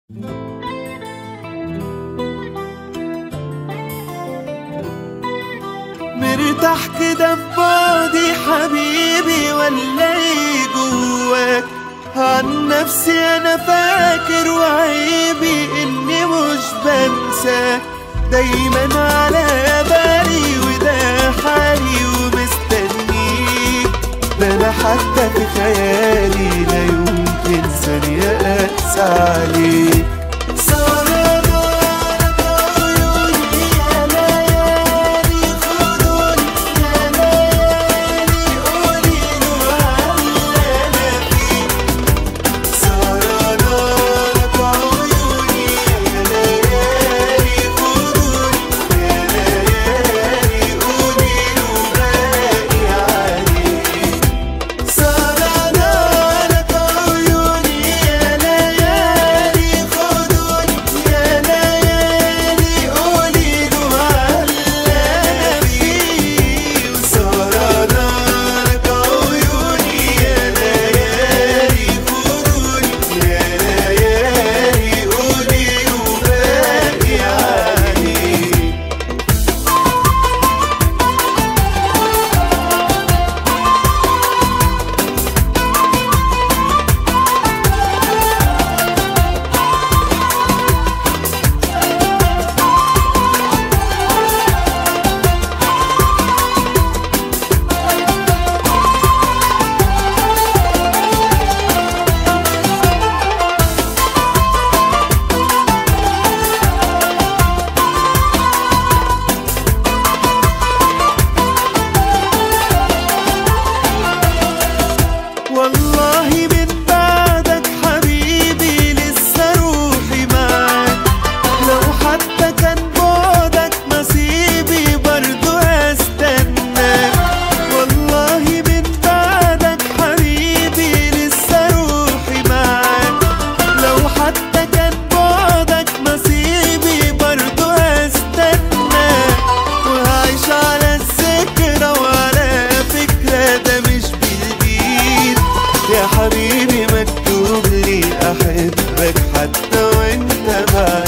مرتاح كده في بعدي حبيبي ولا ايه جواك عن نفسي انا فاكر وعيبي اني مش بنساك دايما على بالي وده حالي ومستنيك ده انا حتى في خيالي لا يمكن ثانية اقسى عليك سهرانك عيوني يا ليالي خدوني يا ليالي قوليله على انا فيه سهرانك عيوني يا ليالي خدوني يا ليالي قوليله باقي عليك سهرانك عيوني يا ليالي خدوني يا ليالي قوليله على انا فيه سهرانك عيوني يا ليالي خدوني يا ليالي قوليله باقي عليك والله من بعدك حبيبي لسه روحي معاك لو حتى كان بعدك نصيبي برضو هستناك والله من بعدك حبيبي لسه روحي معاك لو حتى كان بعدك نصيبي برضو هستناك وهعيش على الذكرى وعلى فكرة ده مش بالإيد يا حبيبي مكتوب لي أحبك حتى وانت بعيد